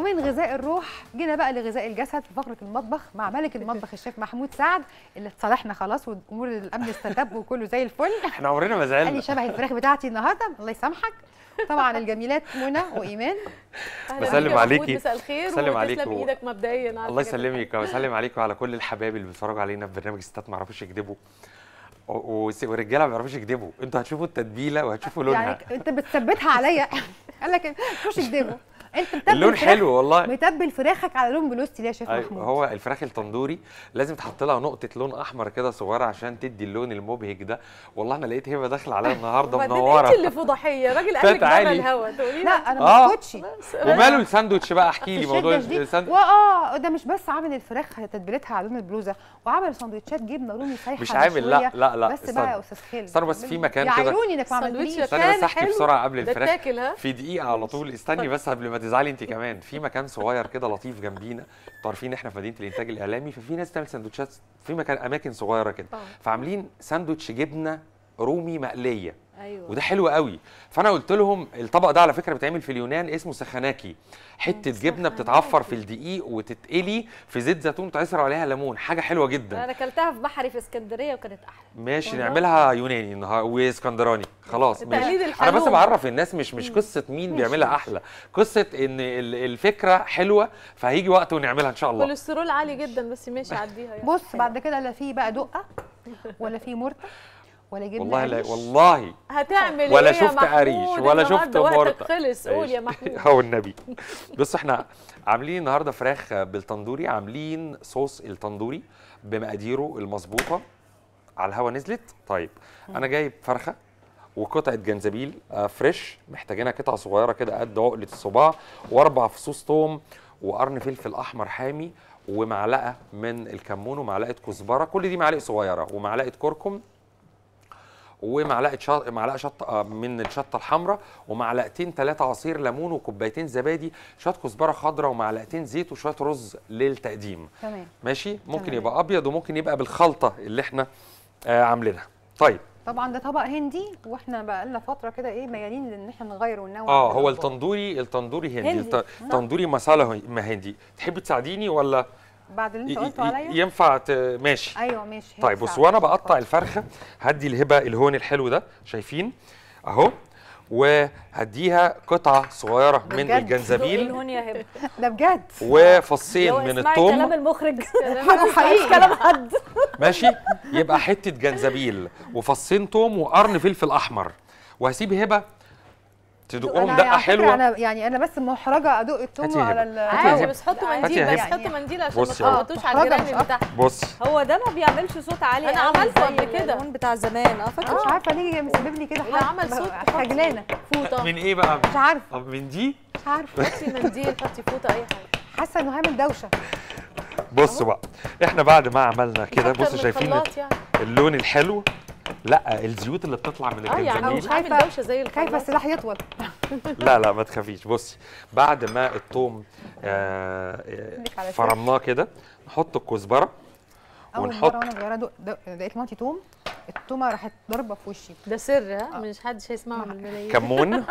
ومن غذاء الروح جينا بقى لغذاء الجسد في فقره المطبخ مع ملك المطبخ الشيف محمود سعد اللي اتصالحنا خلاص وامور الامن استتب وكله زي الفل احنا عمرنا ما قال زعلنا لي شبه الفراخ بتاعتي النهارده الله يسامحك طبعا الجميلات منى وايمان أهلاً بسلم بيك يا عليكي. محمود، مساء الخير بسلم عليكي وتسلم و- ايدك مبدئيا على الله الحاجات يسلمك ويسلم عليكم وعلى كل الحبايب اللي بيتفرجوا علينا في برنامج ستات ما يعرفوش يكذبوا و- وس- والرجاله ما بيعرفوش يكذبوا انتوا هتشوفوا التتبيله وهتشوفوا لونها يعني انت بتثبتها عليا قال لك مش تكدبه انت متبل اللون فراخ- حلو والله متبل فراخك على لون بلوستي ليه يا شيف أيوة محمود هو الفراخ التندوري لازم تحط لها نقطه لون احمر كده صغيره عشان تدي اللون المبهج ده والله انا لقيت هبه داخله عليا النهارده وبعدين منوره انت اللي فضحيه راجل قال لك بره فتعالي. الهوا تقولي لا لا انا آه. ما اسكتش وماله الساندوتش بقى احكي لي في موضوع الشدة دي الساندوتش واه ده مش بس عامل الفراخ تتبيلتها على لون البلوزه وعمل سندوتشات جبنه رومي سايحه مش عامل لا مشوية. لا لا بس استنى. بقى يا استاذ خالد استنى بس في مكان كده يعيروني انك ما ساندوتش عملتليش كان استني بس احكي حلو. بسرعه قبل ده الفراخ اتاكل ها في دقيقة على طول استني بس قبل ما تزعلي انت كمان في مكان صغير كده لطيف جنبينا انتوا عارفين احنا في مدينة الانتاج الاعلامي ففي ناس تعمل سندوتشات في مكان اماكن صغيرة كده آه. فعاملين ساندوتش جبنة رومي مقلية ايوه وده حلو قوي فانا قلت لهم الطبق ده على فكره بيتعمل في اليونان اسمه سخناكي حته جبنه بتتعفر في الدقيق وتتقلي في زيت زيتون تعصر عليها ليمون حاجه حلوه جدا انا اكلتها في بحري في اسكندريه وكانت احلى ماشي والله. نعملها يوناني النهار واسكندراني خلاص تقليد ماشي انا الحلوم. بس بعرف الناس مش مش قصه مين بيعملها احلى قصه ان ال- الفكره حلوه فهيجي وقت ونعملها ان شاء الله كوليسترول عالي جدا بس ماشي عديها يعني بص بعد كده لا في بقى دقه ولا في مرته ولا جبنه والله لا قريش. والله هتعمل ولا ايه يا شفت قريش محمود ولا النهاردة شفت وقتك مرتة. خلص قول يا محمود هو النبي بص احنا عاملين النهارده فراخ بالتندوري عاملين صوص التندوري بمقاديره المظبوطه على الهوا نزلت طيب انا جايب فرخه وقطعه جنزبيل آه، فريش محتاجينها قطعه صغيره كده قد عقله الصباع واربع فصوص توم وقرن فلفل احمر حامي ومعلقه من الكمون ومعلقه كزبره كل دي معالق صغيره ومعلقه كركم ومعلقه شط... معلقه شطه من الشطه الحمراء ومعلقتين ثلاثه عصير ليمون وكوبايتين زبادي شويه كزبره خضراء ومعلقتين زيت وشويه رز للتقديم تمام ماشي ممكن تمام. يبقى ابيض وممكن يبقى بالخلطه اللي احنا آه عاملينها طيب طبعا ده طبق هندي واحنا بقى لنا فتره كده ايه ميالين لان احنا نغير وننوع اه كده هو الأطباق. التندوري التندوري هندي, هندي، الت- التندوري مساله هن- ما هندي تحبي تساعديني ولا بعد اللي ي- انت قلته ي- عليا ينفع ت... ماشي ايوه ماشي طيب بص هيساعدك. وانا بقطع الفرخه هدي الهبه الهون الحلو ده شايفين اهو وهديها قطعه صغيره من بجد؟ دوقي الجنزبيل الهون يا هبه ده بجد وفصين لو من اسمعي كلام الثوم المخرج حاجه حقيقي كلام حد ماشي يبقى حته جنزبيل وفصين توم وقرن فلفل احمر وهسيب هبه تدوقهم أنا دقه على فكرة حلوه انا يعني انا بس محرجه ادوق التوم هاتي يا على هبة. ال عادي هبة. بس حطوا هاتي منديل يا بس هبة. حطوا منديل عشان ما بصي يا هبة. تخبطوش على محرجة الجيران مش اللي تحت بصي هو ده ما بيعملش صوت عالي أنا قوي عملته زي قبل كده. الهون بتاع زمان اه مش فاكر عارفه ليه مسبب لي كده لا، حاجة عمل صوت ببقى خجلانه فوطه من ايه بقى مش عارفه طب من دي مش عارفه حطي منديل حطي فوطه اي حاجه حاسه انه هعمل دوشه بصوا بقى احنا بعد ما عملنا كده أكتر بصوا من شايفين خلاط يعني اللون الحلو لا الزيوت اللي بتطلع من اه يعني الجنزبيل مش عامل خايفة- دوشه زي خايفه الخلاط السلاح يطول لا لا ما تخافيش بصي بعد ما الثوم آه، آه، لك على فرمناه كده نحط الكزبره اول ونحط- مره وانا صغيره دق- دق- لقيت مامتي توم التومه راحت ضربه في وشي ده سر ها مش حدش هيسمعه من الملايين كمون ماشي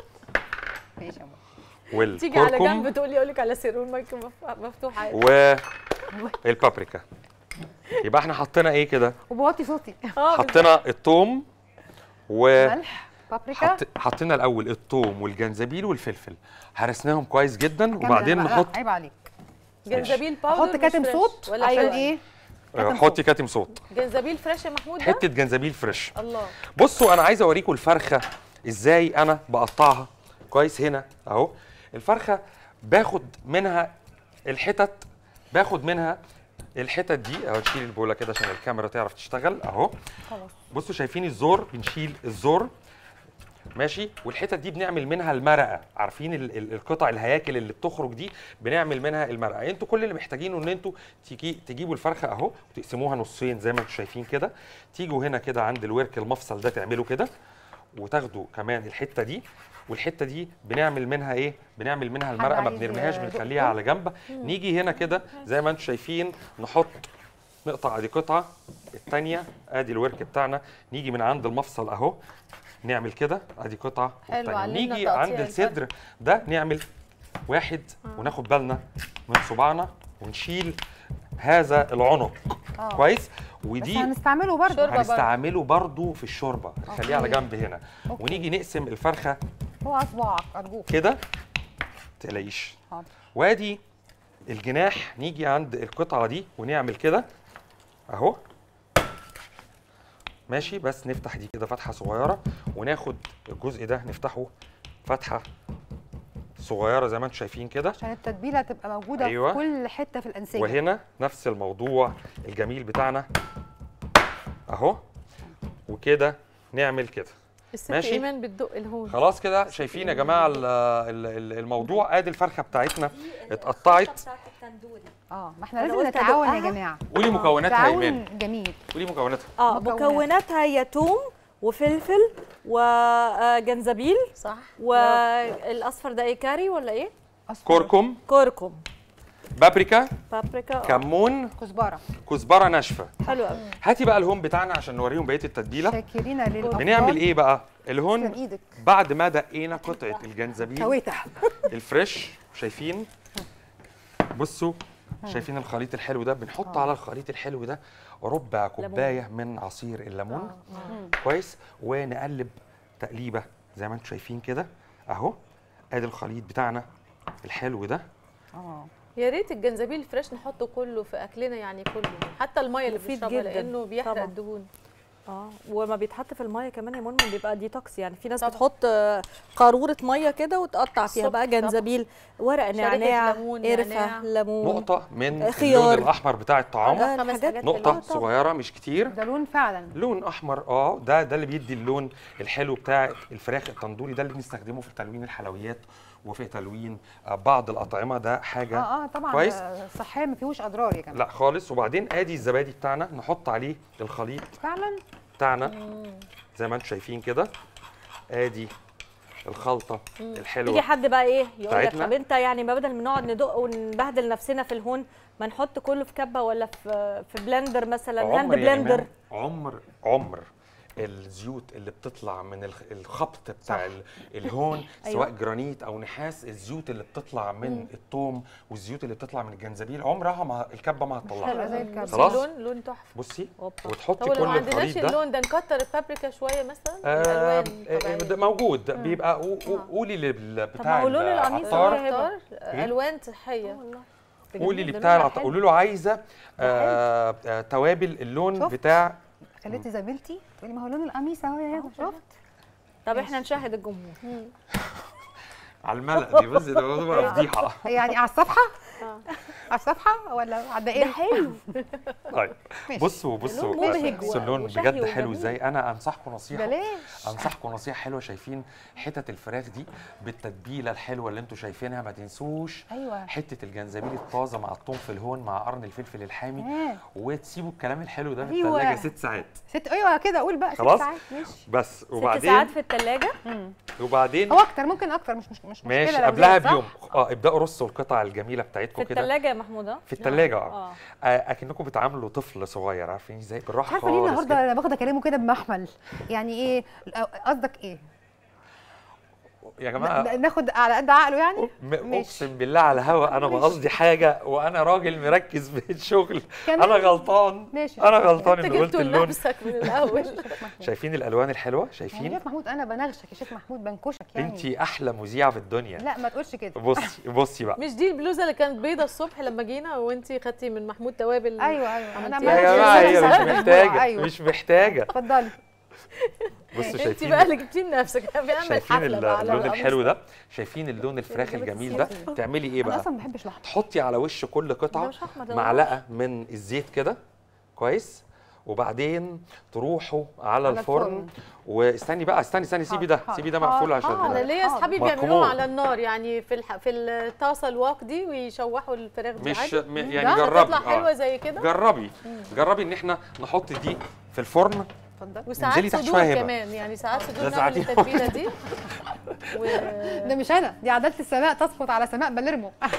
يا ماما تيجي على والكركم جنب تقولي اقول لك على سر والمايك مف- مفتوح عادي والبابريكا يبقى احنا حطينا ايه كده وبوطي صوتي اه حطينا الثوم و ملح بابريكا حط... حطينا الاول الثوم والجنزبيل والفلفل هرسناهم كويس جدا كمل وبعدين أنا بقى، نحط عيب عليك جنزبيل باودر احط مش كاتم فريش. صوت ولا عشان أيوة. ايه آه، كاتم حطي صوت. كاتم صوت جنزبيل فريش يا محمود ده حته جنزبيل فريش الله بصوا انا عايز اوريكم الفرخه ازاي انا بقطعها كويس هنا اهو الفرخه باخد منها الحتت باخد منها الحتت دي اهو نشيل البوله كده عشان الكاميرا تعرف تشتغل اهو خلاص بصوا شايفين الزور بنشيل الزور ماشي والحتت دي بنعمل منها المرقه عارفين ال- ال- القطع الهياكل اللي بتخرج دي بنعمل منها المرقه انتوا كل اللي محتاجينه ان انتوا تيجي تجيبوا الفرخه اهو وتقسموها نصين زي ما انتوا شايفين كده تيجوا هنا كده عند الورك المفصل ده تعملوا كده وتاخدوا كمان الحته دي والحته دي بنعمل منها ايه بنعمل منها المرقه ما عايز بنرميهاش يدق بنخليها على جنب نيجي هنا كده زي ما انتوا شايفين نحط نقطع ادي قطعه الثانيه ادي الورك بتاعنا نيجي من عند المفصل اهو نعمل كده ادي قطعه حلو، والتانية. علمنا نيجي تقطيع عند الفرخ. الصدر ده نعمل واحد وناخد بالنا من صباعنا ونشيل هذا العنق آه. كويس بس ودي هنستعمله برضه شوربة برضه. هنستعمله برضو في الشوربه خليها على جنب هنا أوكي. ونيجي نقسم الفرخه هو اصبعك ارجوك كده تلاقيش حاضر وادي الجناح نيجي عند القطعه دي ونعمل كده اهو ماشي بس نفتح دي كده فتحه صغيره وناخد الجزء ده نفتحه فتحه صغيره زي ما انتم شايفين كده عشان التتبيله تبقى موجوده أيوة. في كل حته في الانسجه وهنا نفس الموضوع الجميل بتاعنا اهو وكده نعمل كده الست ماشي. ايمان بتدق الهون خلاص كده شايفين يا جماعه ال- ال- ال- الموضوع ادي الفرخه بتاعتنا اتقطعت اه ما احنا أنا لازم قلت نتعاون يا أدقها. جماعه قولي مكوناتها يا ايمان تعاون جميل قولي مكوناتها اه مكونات. مكوناتها هي توم وفلفل وجنزبيل صح والاصفر ده ايه كاري ولا ايه أصفر. كركم كركم بابريكا بابريكا آه. كمون كزبره كزبره ناشفه حلو قوي هاتي بقى الهون بتاعنا عشان نوريهم بقيه التتبيله شاكرين للابطال بنعمل ايه بقى تسلم الهون ايدك بعد ما دقينا قطعه الجنزبيل كويته الفريش شايفين بصوا شايفين الخليط الحلو ده بنحط على الخليط الحلو ده ربع كوبايه من عصير الليمون كويس ونقلب تقليبه زي ما انتم شايفين كده اهو ادي الخليط بتاعنا الحلو ده اه يا ريت الجنزبيل الفريش نحطه كله في اكلنا يعني كله حتى الميه اللي مفيد بنشربها جداً. لانه بيحرق طبعاً. الدهون اه وما بيتحط في الميه كمان يا منى بيبقى ديتوكس يعني في ناس طبعاً. بتحط آه، قاروره ميه كده وتقطع فيها الصبح بقى طبعاً. جنزبيل ورق شريحة نعناع ليمون، نعناع. قرفه ليمون نقطه من خيار. اللون الاحمر بتاع الطعام آه، خمس الحاجات حاجات نقطه حلوة. صغيره مش كتير ده لون فعلا لون احمر اه ده ده اللي بيدي اللون الحلو بتاع الفراخ التندوري ده اللي بنستخدمه في تلوين الحلويات وفي تلوين آه، بعض الاطعمه ده حاجه اه اه طبعا كويس. ده صحيا ما فيهوش اضرار يا جماعه لا خالص وبعدين ادي الزبادي بتاعنا نحط عليه الخليط فعلا بتاعنا زي ما انتم شايفين كده ادي الخلطه يجي الحلوه حد بقى ايه يقول لك بتاعتنا. طب انت يعني ما بدل ما نقعد ندق ونبهدل نفسنا في الهون ما نحط كله في كبه ولا في في بلندر مثلا هاند عمر يا بلندر إيمان، عمر عمر الزيوت اللي بتطلع من الخ- الخبط بتاع ال- الهون سواء جرانيت او نحاس الزيوت اللي بتطلع من الثوم والزيوت اللي بتطلع من الجنزبيل عمرها ما الكبه ما حلوة هتطلعها زي بس الكبة. خلاص. اللون لون تحفه بصي أوبا. وتحطي طب لو كل ما عندناش الخليط ده اللون ده نكتر البابريكا شويه مثلا آه، الالوان آه، طبيعية. ده موجود بيبقى قو- قو- قولي لل- طب بتاع ما هو لون القميص العطار هو هبة. اختار الوان صحيه قولي اللي بتاع العطار قولي له عايزه آه، آه، توابل اللون شفت؟ بتاع خليتي زميلتي تقولي ما هو لون القميص اهو يا هبه شفت طب احنا نشاهد الجمهور على الملأ دي بصي ده موضوع فضيحه يعني على الصفحه على الصفحه ولا على ده الدائره حلو طيب ماشي. بصوا بصوا اللون مبهج بصوا اللون وشهي بجد حلو وجميل. ازاي انا انصحكم نصيحه بلاش انصحكم نصيحه حلوه شايفين حتت الفراخ دي بالتتبيله الحلوه اللي انتم شايفينها ما تنسوش ايوه حته الجنزبيل الطازه مع الثوم في الهون مع قرن الفلفل الحامي آه. وتسيبوا الكلام الحلو ده في أيوة. الثلاجه ست ساعات ست ايوه كده قول بقى ست خلاص؟ ساعات ماشي بس ست وبعدين ساعات في الثلاجه وبعدين هو اكتر ممكن اكتر مش مش مش مشكله ماشي لو قبلها زاد، صح؟ بيوم اه ابداوا رصوا القطع الجميله في بتاعتكم كده الثلاجه يا محمود اه في الثلاجه اه اه آه، اكنكم بتعاملوا طفل صغير عارفين ازاي بالراحه عارفه ليه خالص النهارده كده. انا باخده اكلمه كده بمحمل يعني ايه قصدك ايه يا جماعه ناخد على قد عقله يعني م- ماشي. اقسم بالله على هوا انا بقصدي حاجه وانا راجل مركز في الشغل كمان؟ انا غلطان ماشي. انا غلطان انت اني قلت جبته اللون لنفسك من الاول شايفين الالوان الحلوه يعني شايفين شيف محمود انا بنغشك يا شيف محمود بنكشك يعني انت احلى مذيعه في الدنيا لا ما تقولش كده بصي بصي بقى مش دي البلوزه اللي كانت بيضه الصبح لما جينا وانت خدتي من محمود توابل ايوه ايوه انا عملتيها. يا عملت جماعه هي ساعات مش أسبوع. محتاجه أيوة. مش محتاجه اتفضلي بصوا انت شايفين بقى اللي جبتيه لنفسك بنعمل شايفين حفله بقى على اللون القميص الحلو ده شايفين اللون الفراخ جابت الجميل ده السياسة. تعملي ايه انا بقى اصلا ما بحبش الاحمر تحطي على وش كل ده قطعه مش احمر ده معلقه من الزيت كده كويس وبعدين تروحوا على على الفرن الفرن. واستني بقى استني استني سيبي ده حاضر، سيبي ده حاضر، مقفول عشان حاضر. انا ليا اصحابي مفهوم. بيعملوها على النار يعني في الح... في الطاسه الواق دي ويشوحوا الفراخ دي مش عادي. م- يعني ده جربي تطلع حلوه آه. زي كده جربي جربي ان احنا نحط دي في الفرن اتفضل وساعات انزلي تحت صدور شوية هبة. كمان يعني ساعات صدور ده نعمل ساعتين. التتبيله دي و... ده مش انا دي عداله السماء تسقط على سماء باليرمو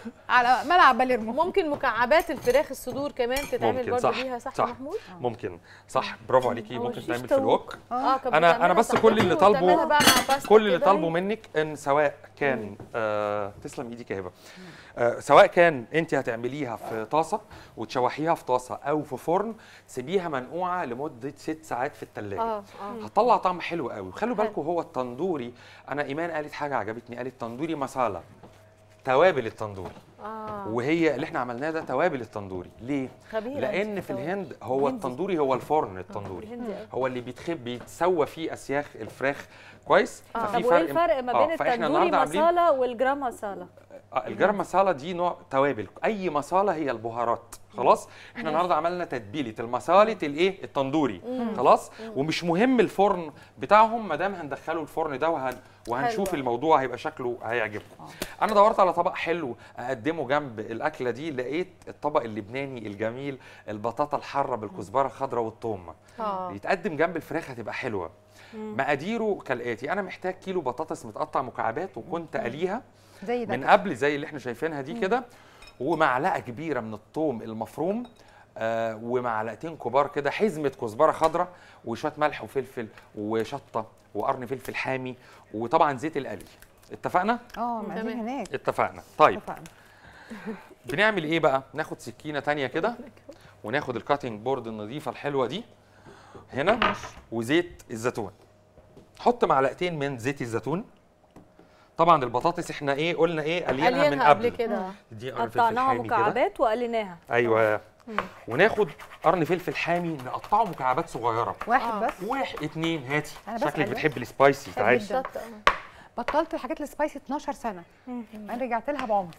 على ملعب باليرمو ممكن مكعبات الفراخ الصدور كمان تتعمل ممكن، برضه صح، بيها صح, صح. يا محمود ممكن صح برافو عليكي هو ممكن الشيش تعمل في طاووق. الوك اه كان أنا- أنا بتعملها بس كل اللي صاحبتي طالبه- وبتعملها بقى مع باستا كل اللي كده. طالبه منك ان سواء كان آه تسلم ايديك يا هبه آه سواء كان انت هتعمليها في طاسه وتشوحيها في طاسه او في فرن تسيبيها منقوعه لمده ست ساعات في الثلاجه اه اه هتطلع طعم حلو قوي وخلوا حلو. بالكم هو التندوري انا ايمان قالت حاجه عجبتني قالت تندوري مساله توابل التندوري اه وهي اللي احنا عملناه ده توابل التندوري ليه خبيره لان أنت في طبعاً. الهند هو هندي. التندوري هو الفرن التندوري هندي أوي. هو اللي بيتخب بيتسوى فيه اسياخ الفراخ كويس آه. طب وايه الفرق ما آه، بين فإحنا التندوري النهاردة عاملين- مسالة والجرام مسالة آه، الجرم مسالة دي نوع توابل اي مسالة هي البهارات خلاص احنا النهارده عملنا تتبيله المسالة الايه التندوري خلاص ومش مهم الفرن بتاعهم ما دام هندخله الفرن ده وهن وهنشوف حلو. الموضوع هيبقى شكله هيعجبكم انا دورت على طبق حلو اقدمه جنب الاكله دي لقيت الطبق اللبناني الجميل البطاطا الحاره بالكزبره الخضراء والثوم اه يتقدم جنب الفراخ هتبقى حلوه مقاديره كالاتي انا محتاج كيلو بطاطس متقطع مكعبات وكنت قليها زي ده من كده. قبل زي اللي احنا شايفينها دي كده ومعلقه كبيره من الثوم المفروم آه ومعلقتين كبار كده حزمه كزبره خضراء وشويه ملح وفلفل وشطه وقرن فلفل حامي وطبعا زيت القلي اتفقنا اه ما دي تمام. هناك اتفقنا طيب اتفقنا بنعمل ايه بقى ناخد سكينه تانية كده وناخد الكاتنج بورد النظيفه الحلوه دي هنا وزيت الزيتون حط معلقتين من زيت الزيتون طبعا البطاطس احنا ايه قلنا ايه قليناها من قليانها قبل قبل كده دي قرن فلفل قطعناها حامي كده مكعبات وقليناها ايوه وناخد قرن فلفل حامي نقطعه مكعبات صغيره واحد آه. بس واحد اتنين هاتي أنا شكلك بسأل. بتحب السبايسي تعالي جداً. شطه بطلت الحاجات السبايسي 12 سنه انا رجعت لها بعنف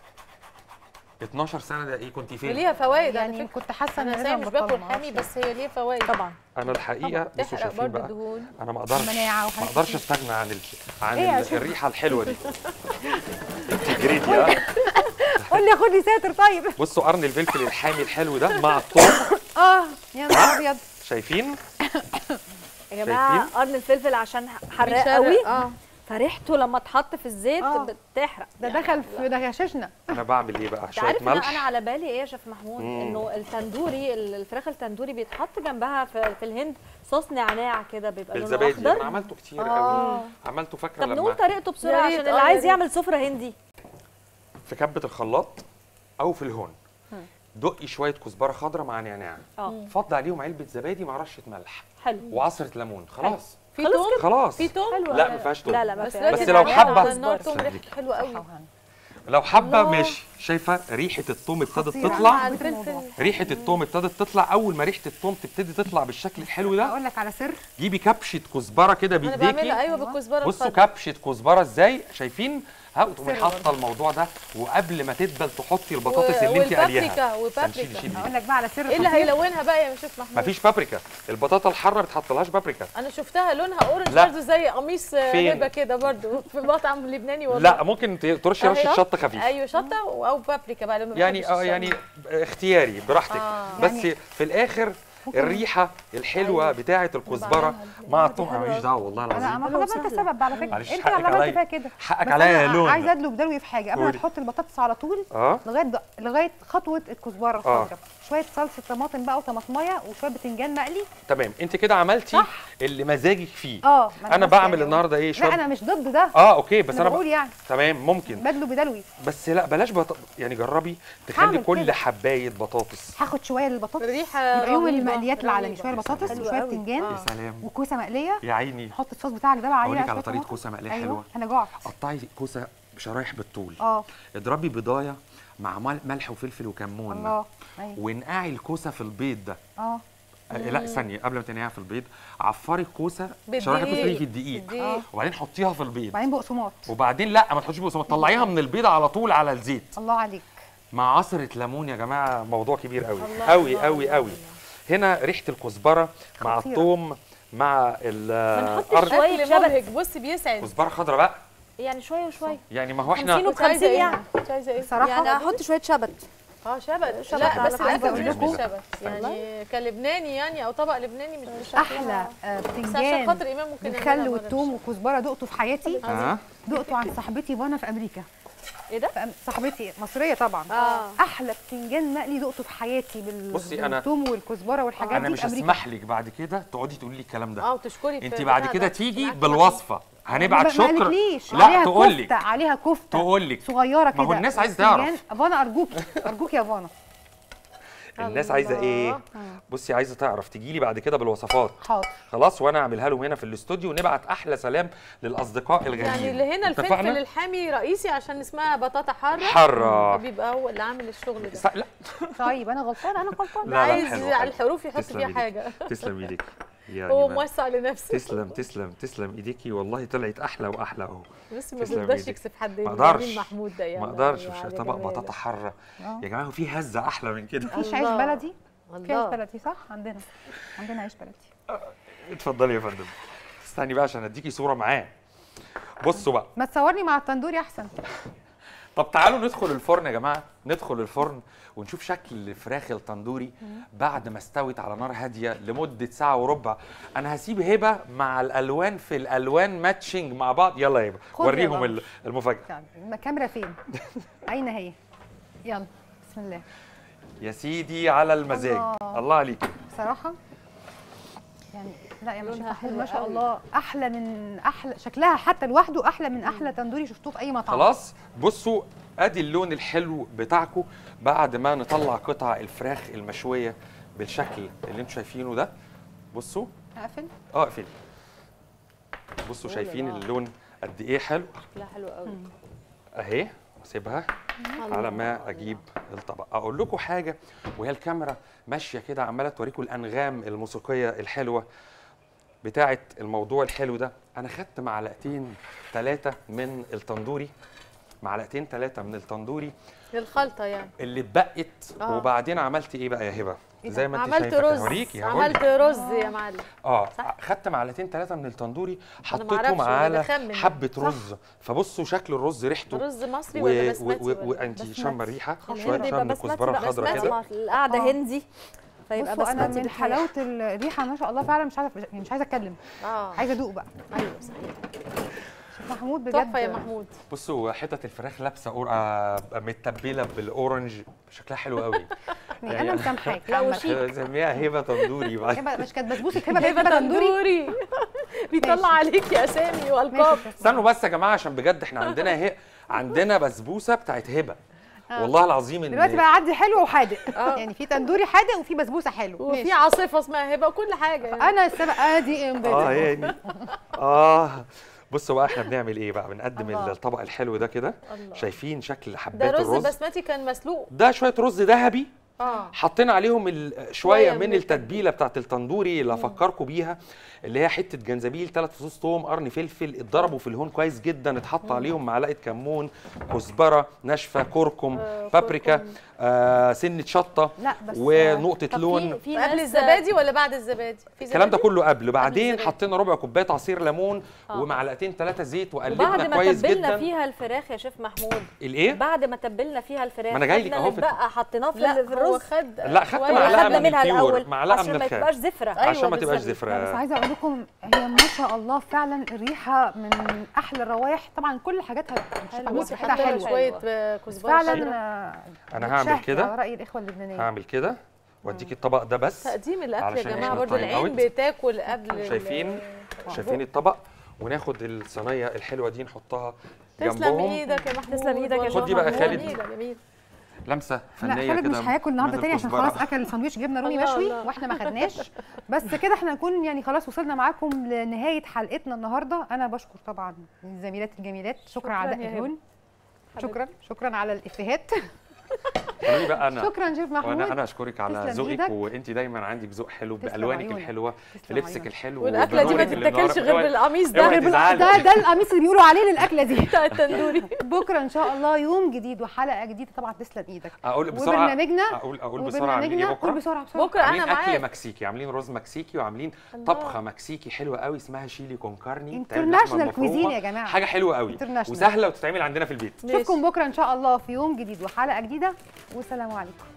12 سنه ده ايه كنت فين ليها فوائد على يعني فكره كنت حاسه ان انا لازم صحيح مش أبطلها، باكل معرفش حامي ليه. بس هي ليها فوائد طبعا انا الحقيقه بصوا تحرق شايفين برضه بقى الدهون انا ما اقدرش المناعه ما وحاجات اقدرش كتير. استغنى عن ال... عن إيه يا ال... شيخ؟ الريحه الحلوه دي انت جريتي ها قول لي خد لي ساتر طيب بصوا قرن الفلفل الحامي الحلو ده مع الثوم اه يا نهار ابيض شايفين يا جماعه شايفين؟ قرن الفلفل عشان حراق بيشرق. قوي اه فريحته لما اتحط في الزيت آه. بتحرق ده دخل في ده غششنا انا بعمل ايه بقى انت شويه عارف إن انا انا ملح على بالي ايه يا شيف محمود مم. انه التندوري ال- الفراخ التندوري بيتحط جنبها في, في الهند صوص نعناع كده بيبقى لونه بالزبادي انا اخضر عملته كتير آه. قوي عملته فاكره طب لما نقول طريقته يا بسرعه ريت، عشان آه، اللي يا عايز ريت. يعمل سفره هندي في كبه الخلاط او في الهون دقي شويه كزبره خضراء مع نعناع اه فض عليهم علبه زبادي مع رشه ملح حلو وعصره ليمون خلاص في خلاص توم خلاص في توم حلو لا أوي. ما فيهاش توم لا لا ما بس فيهاش. بس لازم لو تعملها حابة- على النار توم خليك. ريحته حلوه قوي لو حابه الله. ماشي شايفه ريحه الثوم ابتدت خطيرة. مع تطلع الفلفل ريحه الثوم ابتدت تطلع اول ما ريحه الثوم تبتدي تطلع بالشكل الحلو ده اقول لك على سر جيبي كبشه كزبره كده انا بعملها بايديكي ايوه بالكزبره بصوا الخضراء. كبشه كزبره ازاي شايفين ها وتقومي سر حاطه الموضوع ده وقبل ما تدبل تحطي البطاطس اللي انت قليها والبابريكا استنى، شيلي- وبابريكا شيلي. اقول لك بقى على سر ايه اللي خطير. هيلونها بقى يا شيف محمود مفيش بابريكا البطاطا الحاره بتحطلهاش بابريكا انا شفتها لونها اورنج لا. برضه زي قميص آه، فين؟ هبه كده برضه في مطعم لبناني والله لا ممكن ت- ترشي رشه أهي. شطه خفيف ايوه شطه او بابريكا بقى لما يعني بحبش اه الشطة. يعني اختياري براحتك آه. بس يعني- في الاخر الريحه الحلوه أيوة. بتاعه الكزبره مع الثوم انا ماليش دعوه والله انا العظيم ما حلوة خلاص انت وسهلة. السبب على فكره معلش، انت حقك اللي عملت عليا. فيها كده حقك بس عليا يا أنا لون عايزه ادلق بدلوي في حاجه قبل ما قولي. تحط البطاطس على طول اه لغايه د- لغايه خطوه الكزبره آه. الخضراء شويه صلصه طماطم بقى وطماطميه وشويه بتنجان مقلي تمام انت كده عملتي صح. اللي مزاجك فيه اه ما انا بس بعمل يعني- النهارده ايه لا شويه انا مش ضد ده اه اوكي بس انا انا بقول ب... يعني تمام ممكن بدلو بدلوي بس لا بلاش بط... يعني جربي تخلي هعمل كل كده. حبايه بطاطس هاخد شويه للبطاطس الريحه يبقى يوم رهيبة، المقليات العالمي رهيبة. شويه البطاطس حلو وشويه قوي. بتنجان آه. يا سلام وكوسه مقليه يا عيني حط الصوص بتاعك ده بقى عليه اقول لك بقى على شوية طريقه طماطم. كوسه مقليه ايوه حلوه انا جوعت قطعي كوسه بشرايح بالطول اه اضربي بضايه مع مل- ملح وفلفل وكمون الله ايوه ونقعي الكوسه في البيض ده اه آه، لا ثانيه قبل ما تنقعيها في البيض عفري الكوسه بالدقيق. شرايح الكوسه دي في الدقيق الدقيق. وبعدين حطيها في البيض وبعدين بقسماط وبعدين لا ما تحطيش بقسماط طلعيها من البيض على طول على الزيت الله عليك مع عصره ليمون يا جماعه موضوع كبير قوي الله، قوي الله، قوي الله، قوي هنا ريحه الكزبره مع خطيرة. الثوم مع بنحط القرن شوية اكل شبت. مبهج بص بيسعد كزبره خضراء بقى يعني شويه وشويه يعني ما هو خمسين احنا وب- كنت عايزه 50 ايه يعني. كنت عايزه ايه صراحه يعني هحط شويه شبت اه شبت شبت لا على بس فكرة. للاسف عايزة مش أقول لكم. شبت يعني كلبناني يعني او طبق لبناني مش مش احلى آه، بس عشان بتنجان خاطر ايمان ممكن بالخل نعملها مرة والثوم وكزبره دقته في حياتي ها دقته عند صاحبتي بانا في امريكا ايه ده؟ فأم- صاحبتي مصريه طبعا اه احلى بتنجان مقلي دقته في حياتي بال- بصي، أنا- بالثوم والكزبره والحاجات انا دي مش في أمريكا. هسمح لك بعد كده تقعدي تقولي لي الكلام ده اه وتشكري في انت بعد بتاع كده ده. تيجي معاكي بالوصفه هنبعت ما- شكر ما قالتليش لا عليها تقول كفته لك عليها كفته تقول لك صغيره كده ما هو الناس عايزة بتنجان. تعرف. افانا ارجوكي ارجوكي يا فانا الناس عايزه ايه الله. بصي عايزه تعرف تجي لي بعد كده بالوصفات حاضر خلاص وانا اعملها لهم هنا في الاستوديو ونبعت احلى سلام للاصدقاء الغاليين يعني اللي هنا الفلفل اتفقنا؟ الحامي رئيسي عشان اسمها بطاطا حاره حاره فبيبقى هو اللي عامل الشغل ده س- لا طيب انا غلطانه انا غلطانه لا، لا، عايز حلو، على حلو. الحروف يحط تسلم فيها ايديك. حاجه تسلم ايديك يا هو جمال. موسع لنفسه تسلم تسلم تسلم ايديكي والله طلعت احلى واحلى اهو بس ما تسلم بيرضاش إيدك. يكسب حد ما جميل اقدرش. محمود ده يعني ما اقدرش يعني مش على طبق جماله. بطاطا حاره آه. يا جماعه هو في هزه احلى من كده مفيش عيش الله. بلدي في عيش الله بلدي صح عندنا عندنا عيش بلدي اتفضلي يا فندم استني بقى عشان اديكي صوره معاه بصوا بقى ما تصورني مع التندوري احسن طب تعالوا ندخل الفرن يا جماعه ندخل الفرن ونشوف شكل الفراخ التندوري بعد ما استوت على نار هاديه لمده ساعه وربع انا هسيب هبه مع الالوان في الالوان ماتشنج مع بعض يلا يا هبه خد يا وريهم بابا. ال- المفاجاه يعني الكاميرا فين اين هي يلا بسم الله يا سيدي على المزاج الله. الله عليك بصراحه يعني لا يا مش لونها محمود حلو ما شاء قوي. الله احلى من احلى شكلها حتى لوحده احلى من احلى تندوري شفتوه في اي مطعم خلاص بصوا ادي اللون الحلو بتاعكم بعد ما نطلع قطع الفراخ المشويه بالشكل اللي انتم شايفينه ده بصوا اقفل اه اقفلي بصوا لا شايفين لا. اللون قد ايه حلو لا حلو قوي اهي سيبها على ما اجيب الطبق اقول لكم حاجه وهي الكاميرا ماشيه كده عماله توريكم الانغام الموسيقيه الحلوه بتاعه الموضوع الحلو ده انا خدت معلقتين ثلاثه من التندوري معلقتين ثلاثه من التندوري الخلطه يعني اللي اتبقت آه. وبعدين عملت ايه بقى يا هبه إيه ده؟ زي ما انت عملت شايفه رز هوريكي عملت رز يا معلم اه صح؟ خدت معلقتين ثلاثه من التندوري حطيتهم معرفش، أنا على بخمن. حبه رز فبصوا شكل الرز ريحته رز مصري و- ولا و- بسمتي و- ولا وانت بسمتي. شامه الريحه الهند شويه يبقى شامه بسمتي الكزبره بقى، الخضراء بسمتي. كده مع القعده آه. هندي فيبقى بصوا انا بسمتي من بالحقيقة. حلاوه الريحه ما شاء الله فعلا مش عايزه يعني مش عايزه اتكلم اه عايزه ادوق بقى ايوه صحيح شيف محمود بجد تحفه يا محمود بصوا حتت الفراخ لابسه أور... آه متبله بالاورنج شكلها حلو قوي يعني انا مسامحاك لا، عامة. وشيك. سميها هبه تندوري بعد هبه مش كانت بسبوسه هبه بقت هبه هبه تندوري تندوري بيطلع عليك يا اسامي والقاب ماشي استنوا بس يا جماعه عشان بجد احنا عندنا هي عندنا بسبوسه بتاعت هبه آه. والله العظيم ان دلوقتي بقى عندي حلو وحادق آه. يعني في تندوري حادق وفي بسبوسه حلو وفي ماشي. عاصفه اسمها هبه وكل حاجه يعني. انا السبق ادي اه امبارح يعني اه بصوا بقى احنا بنعمل ايه بقى بنقدم الله. الطبق الحلو ده كده الله. شايفين شكل ده حبات رز الرز بسمتي كان مسلوق ده شويه رز ذهبي اه حطينا عليهم ال- شوية شويه من من التتبيله بتاعت التندوري اللي افكركم بيها اللي هي حته جنزبيل ثلاث فصوص توم قرن فلفل اتضربوا في الهون كويس جدا اتحط عليهم معلقه كمون كزبره ناشفه كركم آه، بابريكا كركم. آه سنه شطه لا بس ونقطه طب لون في في قبل ناس- الزبادي ولا بعد الزبادي في الكلام ده زبادي؟ كله قبل بعدين الزبادي. حطينا ربع كوبايه عصير ليمون آه. ومعلقتين ثلاثه زيت وبعد وقلبنا ما كويس تبلنا جدا فيها الفراخ يا شيف محمود الايه بعد ما تبلنا فيها الفراخ ما أنا جاي لك خدنا أهو اللي في- اتبقى حطيناه في, لا ال- في هو الرز خد لا، خدت شوية. معلقة خدنا من منها البيور، الاول معلقة عشان من ما الخام. تبقاش زفره أيوة عشان ما تبقاش بالظبط. زفره لا بس عايزه اقول لكم هي ما شاء الله فعلا الريحه من احلى الروائح طبعا كل حاجاتها مش حلوة. محمود بصي ريحتها حتى حلوه شويه حلوة. كزبره فعلا شيرة. آه، أنا هعمل بتشهي كده. على راي الاخوه اللبنانيين هعمل كده واديكي الطبق ده بس تقديم الاكل يا علشان جماعه إحنا برضو time العين out. بتاكل قبل ال- شايفين شايفين الطبق وناخد الصينيه الحلوه دي نحطها تسلم جنبهم ايدك يا محمود تسلم إيدك يا والله. خدي بقى جميلة، خالد. جميل لمسه لا فنيه خالد كده مش هياكل النهارده من تاني عشان الكزبرة. خلاص اكل ساندوتش جبنه رومي الله مشوي الله. واحنا ما خدناش بس كده احنا نكون يعني خلاص وصلنا معاكم لنهايه حلقتنا النهارده انا بشكر طبعا الزميلات الجميلات شكرا شكراً على يا دق هبة. اللون شكرا شكرا على الافيهات قولوا لي بقى انا شكرا شيف محمود وانا انا اشكرك على تسلم ذوقك إيدك. وانت دايما عندك ذوق حلو تسلم بالوانك عيونك. الحلوه في تسلم لبسك عيونك. الحلو والاكله دي ما وبنورك اللي تتاكلش غير النهاردة. بالقميص اوعي ده تزعلي. ده ده القميص اللي بيقولوا عليه للاكله دي بتاع التندوري بكره ان شاء الله يوم جديد وحلقه جديده طبعا تسلم ايدك اقول بسرعه وبرنامجنا اقول اقول بسرعه عاملين ايه وبرنامجنا قول بكره بسرعه بسرعه بكره عاملين انا اكل معاك مكسيكي عاملين رز مكسيكي وعاملين الله. طبخه مكسيكي حلوه قوي اسمها شيلي كونكارني بتعمل لحمة انترناشونال مفرومة. كويزين يا جماعه حاجه حلوه قوي International. وسهله وتتعمل عندنا في البيت ماشي. نشوفكم بكره ان شاء الله في يوم جديد وحلقه جديده والسلام عليكم